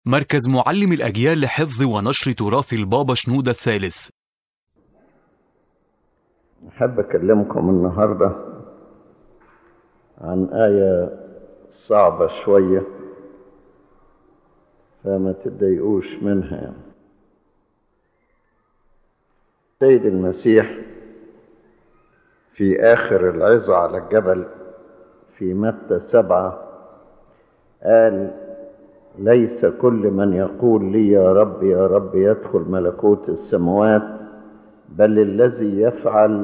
مركز معلم الأجيال لحفظ ونشر تراث البابا شنودة الثالث أحب أكلمكم النهاردة عن آية صعبة شوية فما تتضايقوش منها يعني. سيد المسيح في آخر العظة على الجبل في متى سبعة قال ليس كل من يقول لي يا رب يا رب يدخل ملكوت السماوات بل الذي يفعل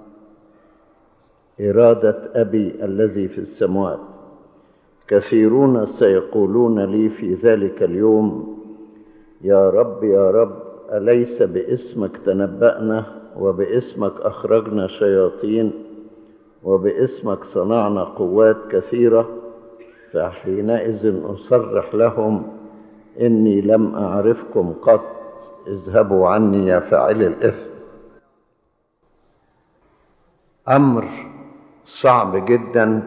إرادة أبي الذي في السماوات كثيرون سيقولون لي في ذلك اليوم يا رب يا رب أليس باسمك تنبأنا وباسمك أخرجنا شياطين وباسمك صنعنا قوات كثيرة فحينئذ أصرح لهم إني لم أعرفكم قط اذهبوا عني يا فاعلي الإثم أمر صعب جدا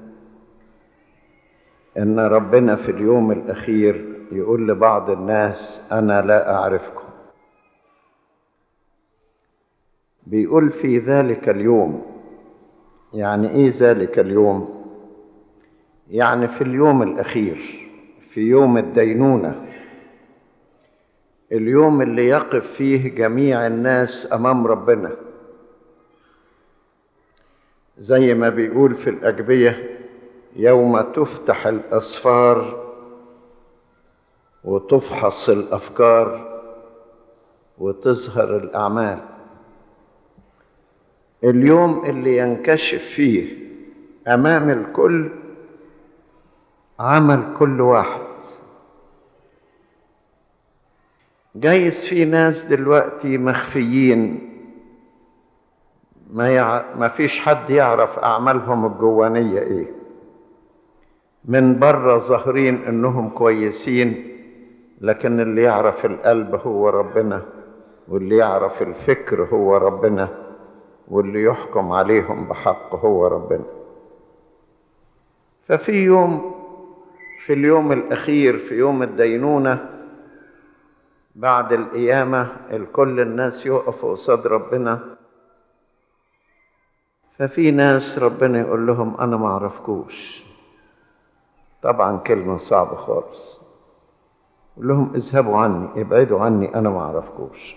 إن ربنا في اليوم الأخير يقول لبعض الناس أنا لا أعرفكم بيقول في ذلك اليوم يعني إيه ذلك اليوم؟ يعني في اليوم الأخير في يوم الدينونة اليوم اللي يقف فيه جميع الناس أمام ربنا زي ما بيقول في الأجبية يوم تفتح الأسفار وتفحص الأفكار وتظهر الأعمال اليوم اللي ينكشف فيه أمام الكل عمل كل واحد جايز في ناس دلوقتي مخفيين ما, يع... ما فيش حد يعرف أعمالهم الجوانية إيه من بره ظاهرين إنهم كويسين لكن اللي يعرف القلب هو ربنا واللي يعرف الفكر هو ربنا واللي يحكم عليهم بحق هو ربنا ففي يوم في اليوم الأخير في يوم الدينونة بعد القيامة الكل الناس يقفوا قصاد ربنا ففي ناس ربنا يقول لهم أنا ما أعرفكوش طبعا كلمة صعبة خالص يقول لهم اذهبوا عني ابعدوا عني أنا ما أعرفكوش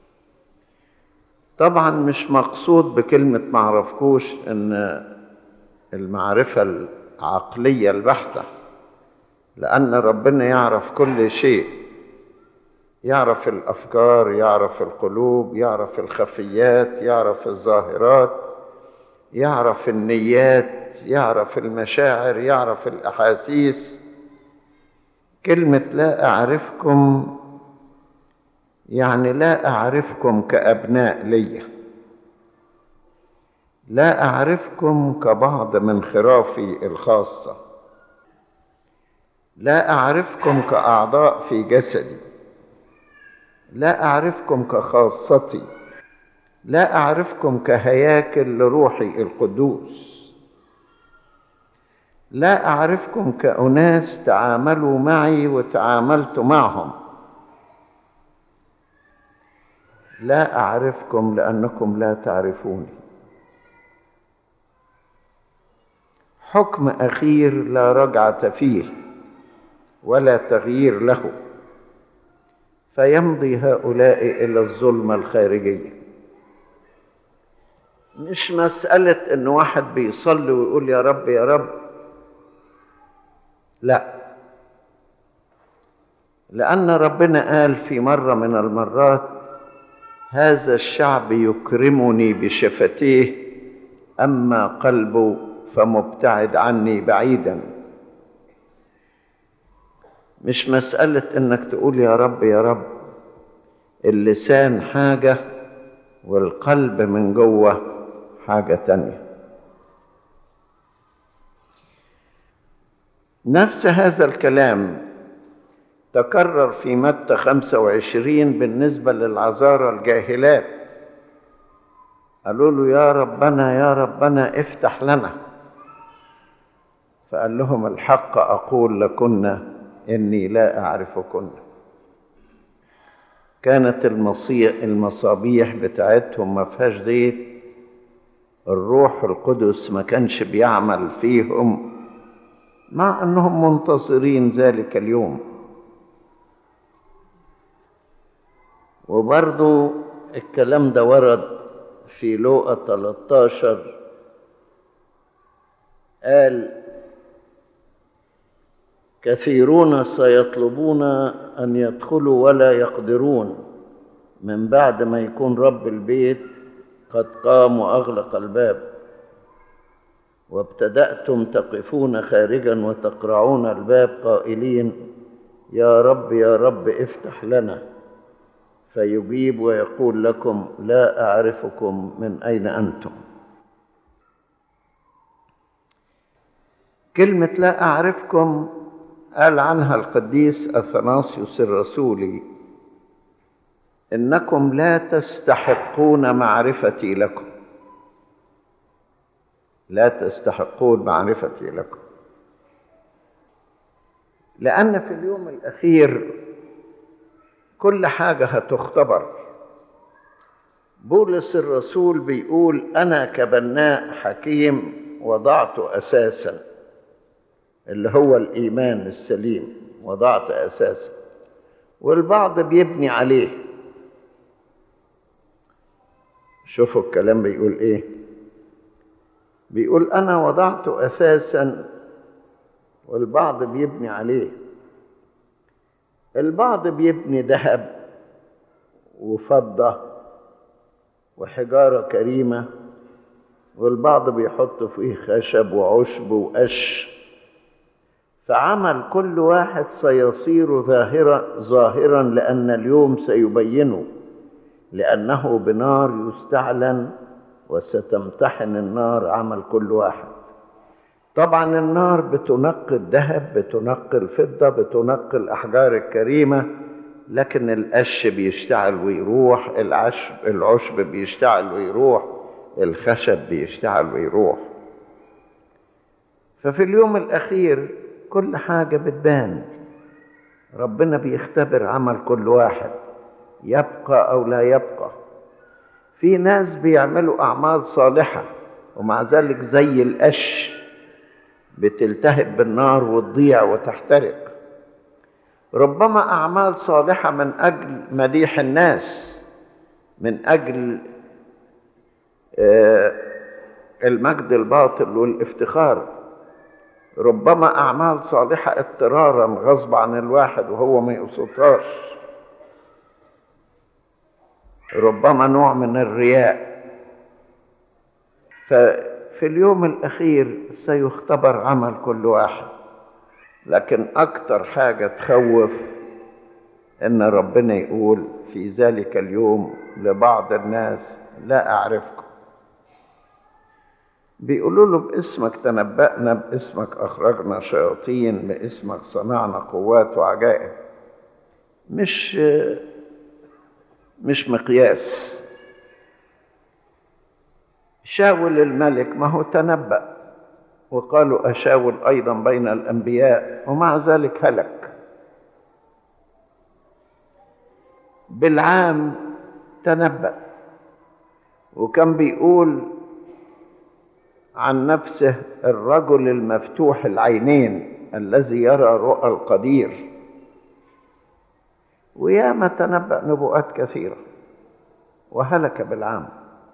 طبعا مش مقصود بكلمة ما أعرفكوش إن المعرفة العقلية البحتة لأن ربنا يعرف كل شيء يعرف الأفكار يعرف القلوب يعرف الخفيات يعرف الظاهرات يعرف النيات يعرف المشاعر يعرف الأحاسيس كلمة لا أعرفكم يعني لا أعرفكم كأبناء لي لا أعرفكم كبعض من خرافي الخاصة لا أعرفكم كأعضاء في جسدي لا أعرفكم كخاصتي لا أعرفكم كهياكل لروحي القدوس لا أعرفكم كأناس تعاملوا معي وتعاملت معهم لا أعرفكم لأنكم لا تعرفوني حكم أخير لا رجعة فيه ولا تغيير له فيمضي هؤلاء الى الظلمه الخارجيه مش مساله ان واحد بيصلي ويقول يا رب يا رب لا لان ربنا قال في مره من المرات هذا الشعب يكرمني بشفتيه اما قلبه فمبتعد عني بعيدا مش مسألة إنك تقول يا رب يا رب اللسان حاجة والقلب من جوه حاجة تانية نفس هذا الكلام تكرر في متى 25 بالنسبة للعذارى الجاهلات قالوا له يا ربنا يا ربنا افتح لنا فقال لهم الحق أقول لكن إني لا أعرفكن كانت المصابيح بتاعتهم ما فيهاش زيت الروح القدس ما كانش بيعمل فيهم مع انهم منتصرين ذلك اليوم وبرضو الكلام ده ورد في لوقا 13 قال كثيرون سيطلبون ان يدخلوا ولا يقدرون من بعد ما يكون رب البيت قد قام واغلق الباب وابتداتم تقفون خارجا وتقرعون الباب قائلين يا رب يا رب افتح لنا فيجيب ويقول لكم لا اعرفكم من اين انتم كلمه لا اعرفكم قال عنها القديس اثناسيوس الرسولي انكم لا تستحقون معرفتي لكم لا تستحقون معرفتي لكم لان في اليوم الاخير كل حاجه هتختبر بولس الرسول بيقول انا كبناء حكيم وضعت اساسا اللي هو الايمان السليم وضعت اساسا والبعض بيبني عليه شوفوا الكلام بيقول ايه بيقول انا وضعت اساسا والبعض بيبني عليه البعض بيبني ذهب وفضه وحجاره كريمه والبعض بيحط فيه خشب وعشب وقش فعمل كل واحد سيصير ظاهرا ظاهرا لان اليوم سيبينه لانه بنار يستعلن وستمتحن النار عمل كل واحد طبعا النار بتنقي الذهب بتنقي الفضه بتنقي الاحجار الكريمه لكن القش بيشتعل ويروح العشب العشب بيشتعل ويروح الخشب بيشتعل ويروح ففي اليوم الاخير كل حاجه بتبان ربنا بيختبر عمل كل واحد يبقى او لا يبقى في ناس بيعملوا اعمال صالحه ومع ذلك زي القش بتلتهب بالنار وتضيع وتحترق ربما اعمال صالحه من اجل مديح الناس من اجل المجد الباطل والافتخار ربما اعمال صالحه اضطرارا غصب عن الواحد وهو ما يقصدهاش ربما نوع من الرياء ففي اليوم الاخير سيختبر عمل كل واحد لكن اكتر حاجه تخوف ان ربنا يقول في ذلك اليوم لبعض الناس لا اعرفكم بيقولوا له باسمك تنبأنا باسمك أخرجنا شياطين باسمك صنعنا قوات وعجائب مش مش مقياس شاول الملك ما هو تنبأ وقالوا أشاول أيضا بين الأنبياء ومع ذلك هلك بالعام تنبأ وكان بيقول عن نفسه الرجل المفتوح العينين الذي يرى رؤى القدير وياما تنبأ نبوءات كثيرة وهلك بالعام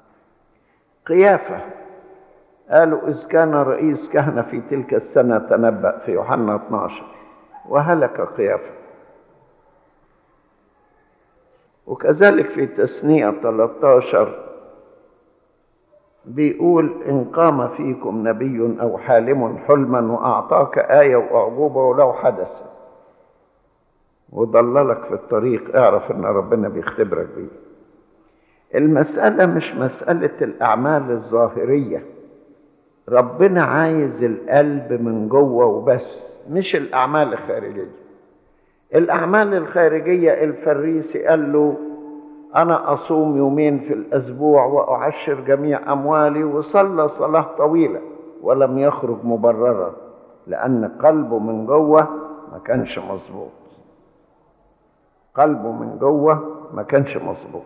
قيافة قالوا إذ كان رئيس كهنة في تلك السنة تنبأ في يوحنا 12 وهلك قيافة وكذلك في تثنية 13 بيقول إن قام فيكم نبي أو حالم حلما وأعطاك آية وأعجوبة ولو حدث وضللك في الطريق اعرف إن ربنا بيختبرك بيه المسألة مش مسألة الأعمال الظاهرية ربنا عايز القلب من جوه وبس مش الأعمال الخارجية الأعمال الخارجية الفريسي قال له أنا أصوم يومين في الأسبوع وأعشر جميع أموالي وصلى صلاة طويلة ولم يخرج مبررا لأن قلبه من جوه ما كانش مظبوط قلبه من جوه ما كانش مظبوط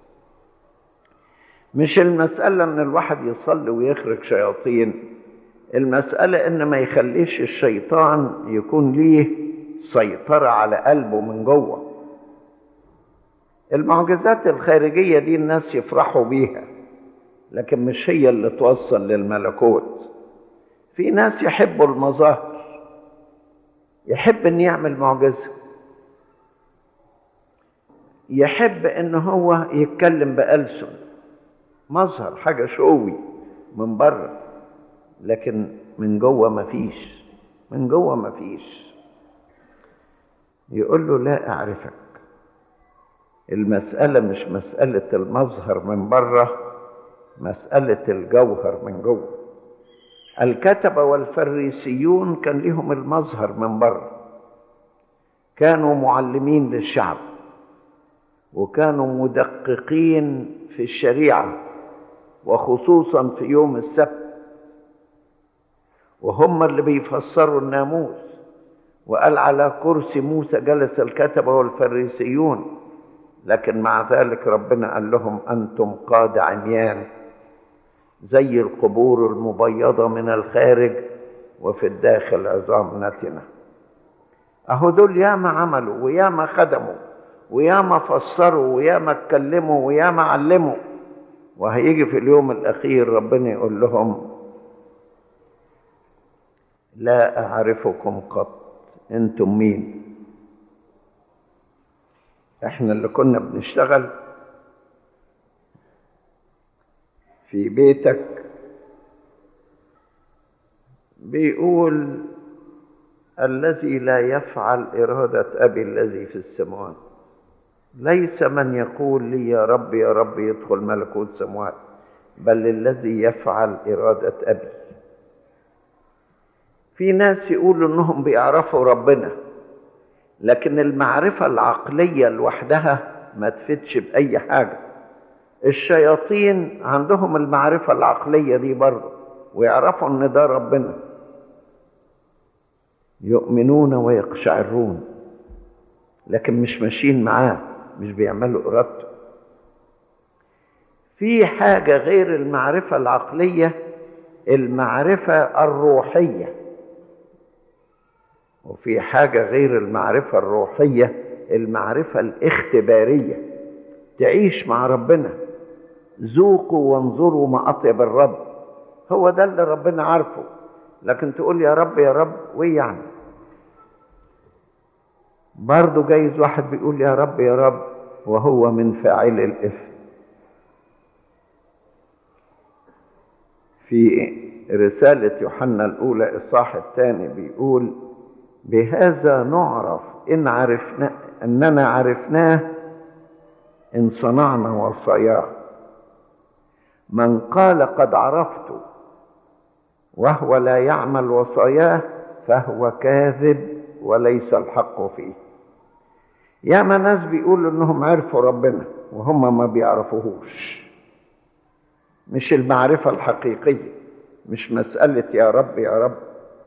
مش المسألة ان الواحد يصلي ويخرج شياطين المسألة ان ما يخليش الشيطان يكون ليه سيطرة على قلبه من جوه المعجزات الخارجية دي الناس يفرحوا بيها لكن مش هي اللي توصل للملكوت في ناس يحبوا المظاهر يحب ان يعمل معجزة يحب ان هو يتكلم بألسن مظهر حاجة شوي من بره لكن من جوه مفيش من جوه مفيش يقول له لا أعرفك المسألة مش مسألة المظهر من بره مسألة الجوهر من جوه الكتبة والفريسيون كان لهم المظهر من بره كانوا معلمين للشعب وكانوا مدققين في الشريعة وخصوصا في يوم السبت وهم اللي بيفسروا الناموس وقال على كرسي موسى جلس الكتبة والفريسيون لكن مع ذلك ربنا قال لهم أنتم قاد عميان زي القبور المبيضة من الخارج وفي الداخل عظام نتنة أهو دول ياما عملوا وياما خدموا وياما فسروا وياما اتكلموا وياما علموا وهيجي في اليوم الأخير ربنا يقول لهم لا أعرفكم قط أنتم مين احنا اللي كنا بنشتغل في بيتك بيقول الذي لا يفعل إرادة أبي الذي في السماوات ليس من يقول لي يا رب يا رب يدخل ملكوت سماوات بل الذي يفعل إرادة أبي في ناس يقولوا إنهم بيعرفوا ربنا لكن المعرفة العقلية لوحدها ما تفيدش بأي حاجة الشياطين عندهم المعرفة العقلية دي برضه ويعرفوا ان ده ربنا يؤمنون ويقشعرون لكن مش ماشيين معاه مش بيعملوا ارادته في حاجة غير المعرفة العقلية المعرفة الروحية وفي حاجة غير المعرفة الروحية المعرفة الاختبارية تعيش مع ربنا ذوقوا وانظروا ما أطيب الرب هو ده اللي ربنا عارفه لكن تقول يا رب يا رب وإيه يعني برضه جايز واحد بيقول يا رب يا رب وهو من فاعل الإثم في رسالة يوحنا الأولى الصاح الثاني بيقول بهذا نعرف إن عرفنا أننا عرفناه إن صنعنا وصاياه من قال قد عرفت وهو لا يعمل وصاياه فهو كاذب وليس الحق فيه ياما ناس بيقولوا انهم عرفوا ربنا وهم ما بيعرفوهوش مش المعرفة الحقيقية مش مسألة يا رب يا رب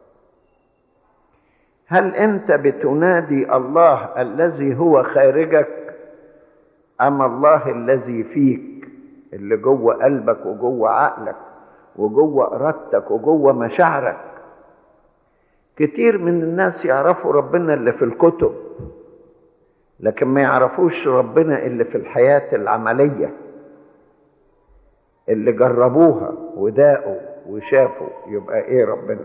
هل انت بتنادي الله الذي هو خارجك ام الله الذي فيك اللي جوه قلبك وجوه عقلك وجوه ارادتك وجوه مشاعرك كتير من الناس يعرفوا ربنا اللي في الكتب لكن ما يعرفوش ربنا اللي في الحياة العملية اللي جربوها وداقوا وشافوا يبقى ايه ربنا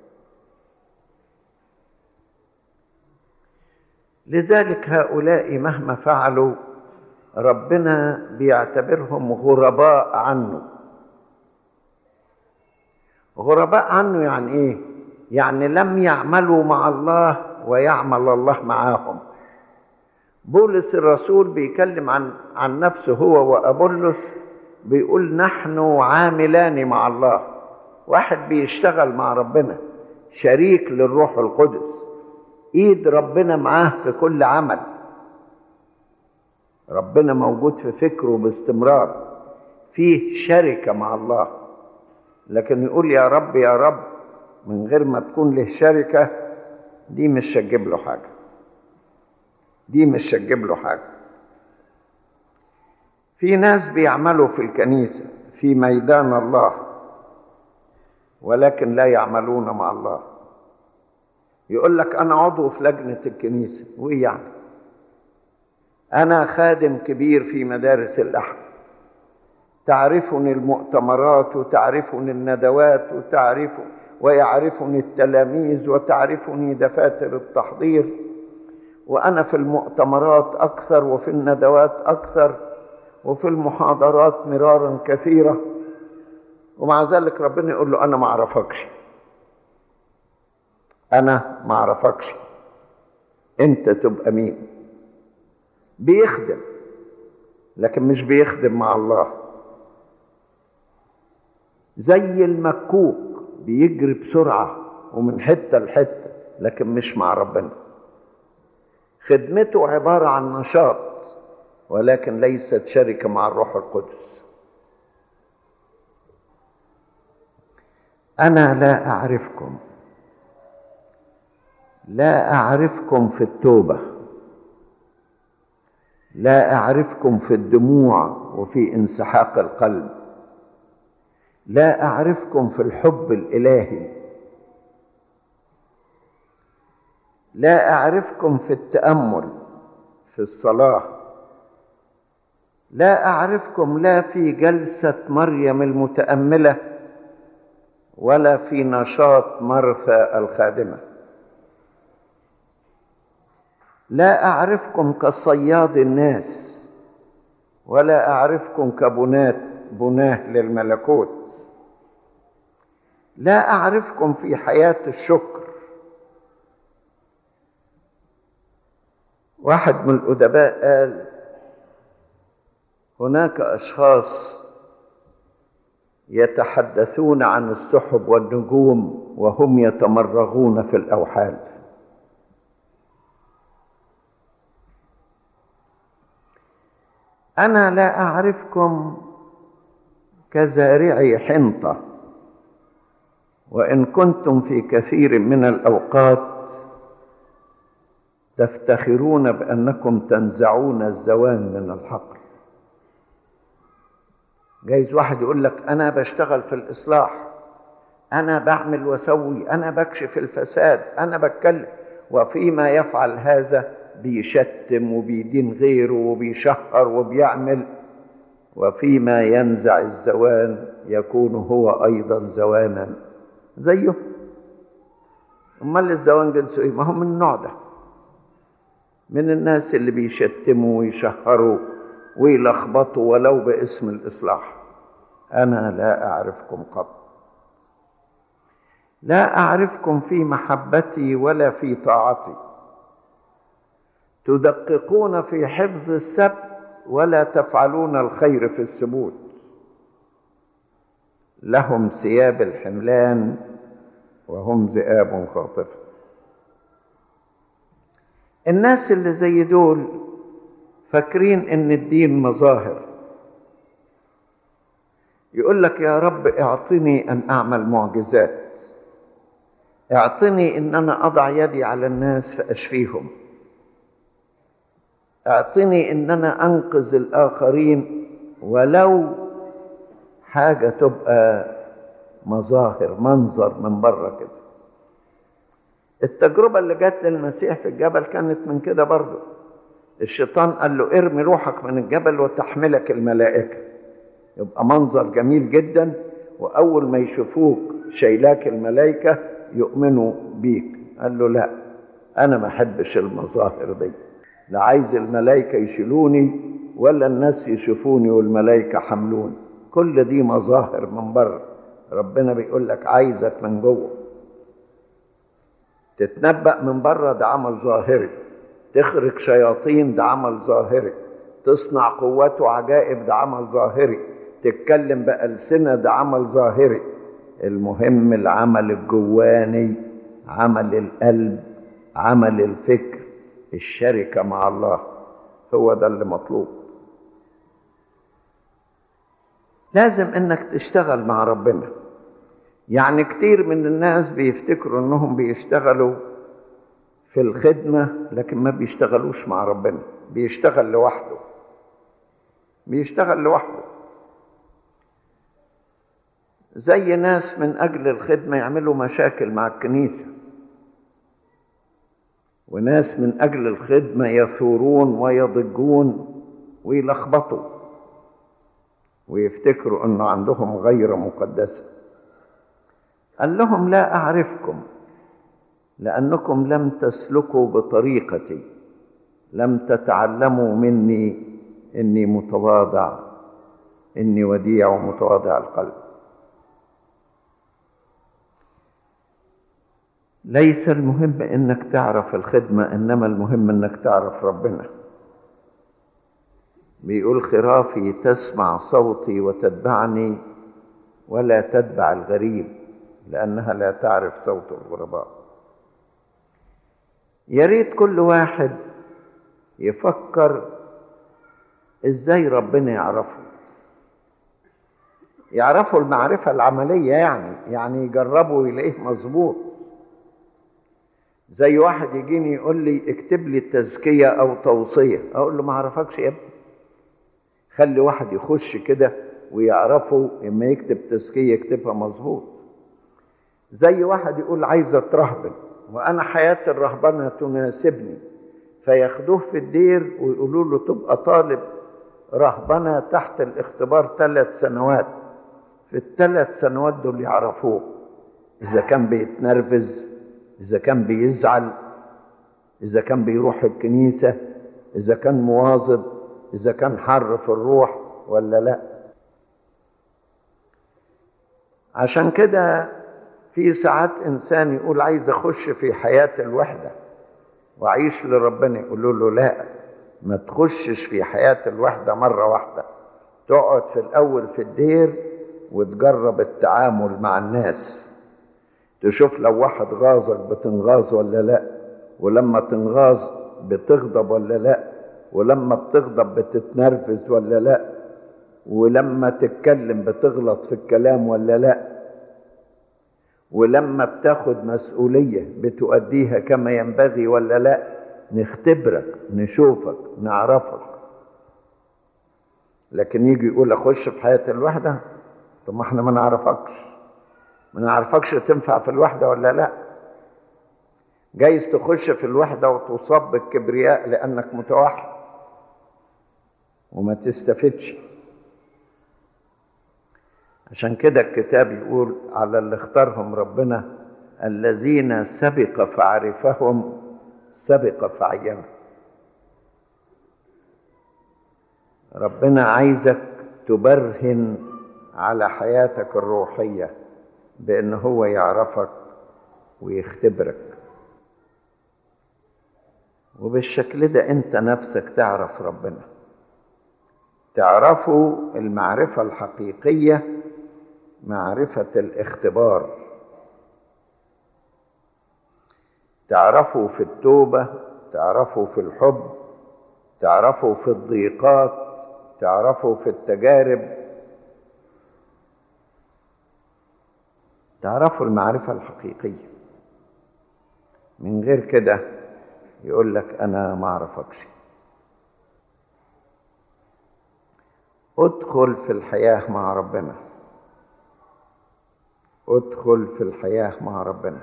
لذلك هؤلاء مهما فعلوا ربنا بيعتبرهم غرباء عنه غرباء عنه يعني ايه يعني لم يعملوا مع الله ويعمل الله معاهم بولس الرسول بيكلم عن عن نفسه هو وابولس بيقول نحن عاملان مع الله واحد بيشتغل مع ربنا شريك للروح القدس ايد ربنا معاه في كل عمل ربنا موجود في فكره باستمرار فيه شركة مع الله لكن يقول يا رب يا رب من غير ما تكون له شركة دي مش هتجيب له حاجة دي مش هتجيب له حاجة في ناس بيعملوا في الكنيسة في ميدان الله ولكن لا يعملون مع الله يقول لك أنا عضو في لجنة الكنيسة وإيه يعني أنا خادم كبير في مدارس الأحد تعرفني المؤتمرات وتعرفني الندوات وتعرف ويعرفني التلاميذ وتعرفني دفاتر التحضير وأنا في المؤتمرات أكثر وفي الندوات أكثر وفي المحاضرات مرارا كثيرة ومع ذلك ربنا يقول له أنا ما أعرفكش أنا ما أعرفكش أنت تبقى مين بيخدم لكن مش بيخدم مع الله زي المكوك بيجري بسرعة ومن حتة لحتة لكن مش مع ربنا خدمته عبارة عن نشاط ولكن ليست شركة مع الروح القدس أنا لا أعرفكم لا أعرفكم في التوبة لا أعرفكم في الدموع وفي انسحاق القلب لا أعرفكم في الحب الإلهي لا أعرفكم في التأمل في الصلاة لا أعرفكم لا في جلسة مريم المتأملة ولا في نشاط مرثى الخادمة لا أعرفكم كصياد الناس ولا أعرفكم كبنات بناه للملكوت لا أعرفكم في حياة الشكر واحد من الأدباء قال هناك أشخاص يتحدثون عن السحب والنجوم وهم يتمرغون في الأوحال أنا لا أعرفكم كزارعي حنطة وإن كنتم في كثير من الأوقات تفتخرون بأنكم تنزعون الزوان من الحقل جايز واحد يقول لك أنا بشتغل في الإصلاح أنا بعمل وأسوي أنا بكشف الفساد أنا بتكلم وفيما يفعل هذا بيشتم وبيدين غيره وبيشهر وبيعمل وفيما ينزع الزوان يكون هو أيضا زوانا زيه امال الزوان جنسه ايه ما هو من النوع ده من الناس اللي بيشتموا ويشهروا ويلخبطوا ولو باسم الاصلاح انا لا اعرفكم قط لا اعرفكم في محبتي ولا في طاعتي تدققون في حفظ السبت ولا تفعلون الخير في السبوت لهم ثياب الحملان وهم ذئاب خاطفة الناس اللي زي دول فاكرين ان الدين مظاهر يقول لك يا رب اعطني ان اعمل معجزات اعطني ان انا اضع يدي على الناس فاشفيهم اعطني ان انا انقذ الاخرين ولو حاجه تبقى مظاهر منظر من بره كده التجربة اللي جت للمسيح في الجبل كانت من كده برضه الشيطان قال له ارمي روحك من الجبل وتحملك الملائكة يبقى منظر جميل جدا وأول ما يشوفوك شيلاك الملائكة يؤمنوا بيك قال له لا أنا ما أحبش المظاهر دي لا عايز الملائكة يشيلوني ولا الناس يشوفوني والملائكة حملوني كل دي مظاهر من بره ربنا بيقول لك عايزك من جوه تتنبأ من بره ده عمل ظاهري تخرج شياطين ده عمل ظاهري تصنع قوات وعجائب ده عمل ظاهري تتكلم بألسنة ده عمل ظاهري المهم العمل الجواني عمل القلب عمل الفكر الشركة مع الله هو ده اللي مطلوب لازم انك تشتغل مع ربنا يعني كتير من الناس بيفتكروا انهم بيشتغلوا في الخدمة لكن ما بيشتغلوش مع ربنا بيشتغل لوحده بيشتغل لوحده زي ناس من أجل الخدمة يعملوا مشاكل مع الكنيسة وناس من أجل الخدمة يثورون ويضجون ويلخبطوا ويفتكروا أنه عندهم غير مقدسة قال لهم لا أعرفكم لأنكم لم تسلكوا بطريقتي لم تتعلموا مني إني متواضع إني وديع ومتواضع القلب ليس المهم انك تعرف الخدمه انما المهم انك تعرف ربنا بيقول خرافي تسمع صوتي وتتبعني ولا تتبع الغريب لانها لا تعرف صوت الغرباء يا ريت كل واحد يفكر ازاي ربنا يعرفه يعرفوا المعرفه العمليه يعني يعني يجربوا يلاقيه مظبوط زي واحد يجيني يقول لي اكتب لي التزكيه او توصيه اقول له ما اعرفكش يا ابني خلي واحد يخش كده ويعرفه اما يكتب تزكيه يكتبها مظبوط زي واحد يقول عايز اترهبن وانا حياه الرهبنه تناسبني فياخدوه في الدير ويقولوا له تبقى طالب رهبنه تحت الاختبار ثلاث سنوات في الثلاث سنوات دول يعرفوه اذا كان بيتنرفز إذا كان بيزعل إذا كان بيروح الكنيسة إذا كان مواظب إذا كان حر في الروح ولا لا عشان كده في ساعات إنسان يقول عايز أخش في حياة الوحدة وأعيش لربنا يقولوا له لا ما تخشش في حياة الوحدة مرة واحدة تقعد في الأول في الدير وتجرب التعامل مع الناس تشوف لو واحد غاظك بتنغاظ ولا لا ولما تنغاظ بتغضب ولا لا ولما بتغضب بتتنرفز ولا لا ولما تتكلم بتغلط في الكلام ولا لا ولما بتاخد مسؤولية بتؤديها كما ينبغي ولا لا نختبرك نشوفك نعرفك لكن يجي يقول اخش في حياة الوحدة طب ما احنا ما نعرفكش ما نعرفكش تنفع في الوحدة ولا لا جايز تخش في الوحدة وتصاب بالكبرياء لأنك متوحد وما تستفدش عشان كده الكتاب يقول على اللي اختارهم ربنا الذين سبق فعرفهم سبق فعينهم ربنا عايزك تبرهن على حياتك الروحيه بان هو يعرفك ويختبرك وبالشكل ده انت نفسك تعرف ربنا تعرفوا المعرفه الحقيقيه معرفه الاختبار تعرفوا في التوبه تعرفوا في الحب تعرفوا في الضيقات تعرفوا في التجارب تعرفوا المعرفة الحقيقية من غير كده يقول لك أنا ما أعرفكش ادخل في الحياة مع ربنا ادخل في الحياة مع ربنا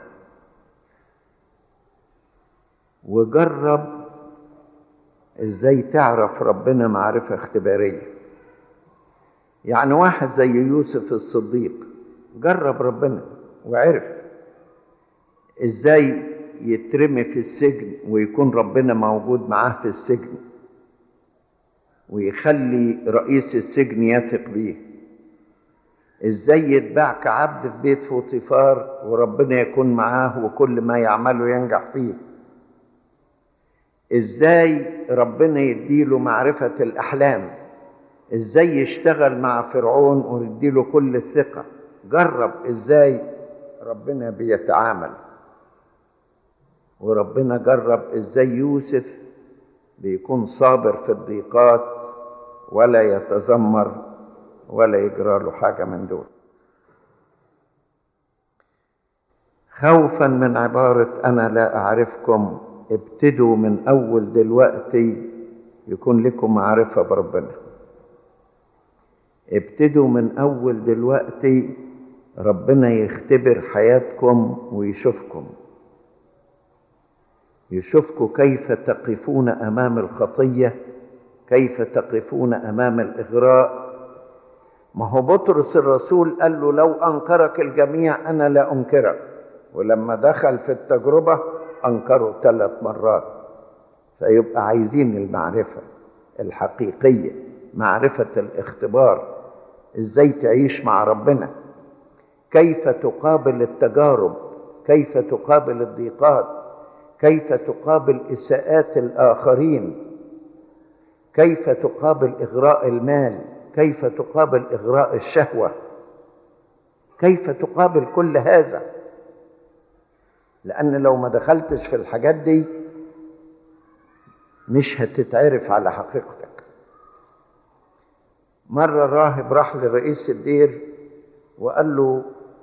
وجرب ازاي تعرف ربنا معرفة اختبارية يعني واحد زي يوسف الصديق جرب ربنا وعرف ازاي يترمي في السجن ويكون ربنا موجود معاه في السجن ويخلي رئيس السجن يثق بيه ازاي يتباع كعبد في بيت فوطيفار وربنا يكون معاه وكل ما يعمله ينجح فيه ازاي ربنا يديله معرفة الأحلام ازاي يشتغل مع فرعون ويديله كل الثقة جرب ازاي ربنا بيتعامل وربنا جرب ازاي يوسف بيكون صابر في الضيقات ولا يتذمر ولا يجرى له حاجة من دول خوفا من عبارة أنا لا أعرفكم ابتدوا من أول دلوقتي يكون لكم معرفة بربنا ابتدوا من أول دلوقتي ربنا يختبر حياتكم ويشوفكم يشوفكم كيف تقفون أمام الخطية كيف تقفون أمام الإغراء ما هو بطرس الرسول قال له لو أنكرك الجميع أنا لا أنكرك ولما دخل في التجربة أنكره ثلاث مرات فيبقى عايزين المعرفة الحقيقية معرفة الاختبار ازاي تعيش مع ربنا كيف تقابل التجارب كيف تقابل الضيقات كيف تقابل اساءات الاخرين كيف تقابل اغراء المال كيف تقابل اغراء الشهوه كيف تقابل كل هذا لان لو ما دخلتش في الحاجات دي مش هتتعرف على حقيقتك مرة راهب راح لرئيس الدير وقال له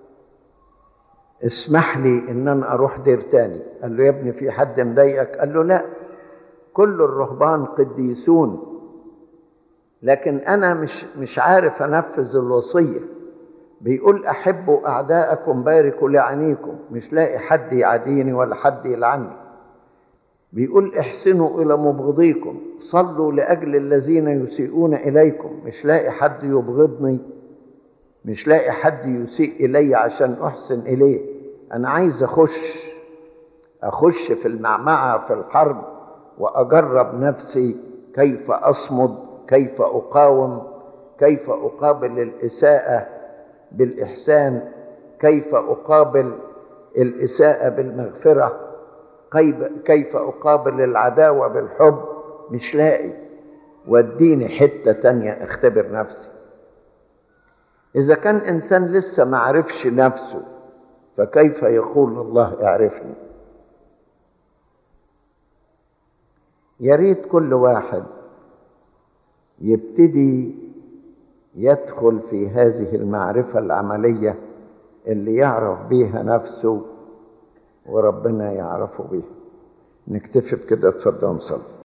اسمح لي ان انا اروح دير تاني قال له يا ابني في حد مضايقك قال له لا كل الرهبان قديسون لكن انا مش مش عارف انفذ الوصيه بيقول احبوا اعداءكم باركوا لعنيكم مش لاقي حد يعاديني ولا حد يلعني بيقول احسنوا الى مبغضيكم صلوا لاجل الذين يسيئون اليكم مش لاقي حد يبغضني مش لاقي حد يسيء الي عشان احسن اليه انا عايز اخش اخش في المعمعه في الحرب واجرب نفسي كيف اصمد كيف اقاوم كيف اقابل الاساءه بالاحسان كيف اقابل الاساءه بالمغفره كيف أقابل العداوة بالحب مش لاقي وديني حتة تانية اختبر نفسي إذا كان إنسان لسه ما عرفش نفسه فكيف يقول الله اعرفني يا ريت كل واحد يبتدي يدخل في هذه المعرفة العملية اللي يعرف بيها نفسه وربنا يعرفه بيها نكتفي بكده اتفضلوا نصلي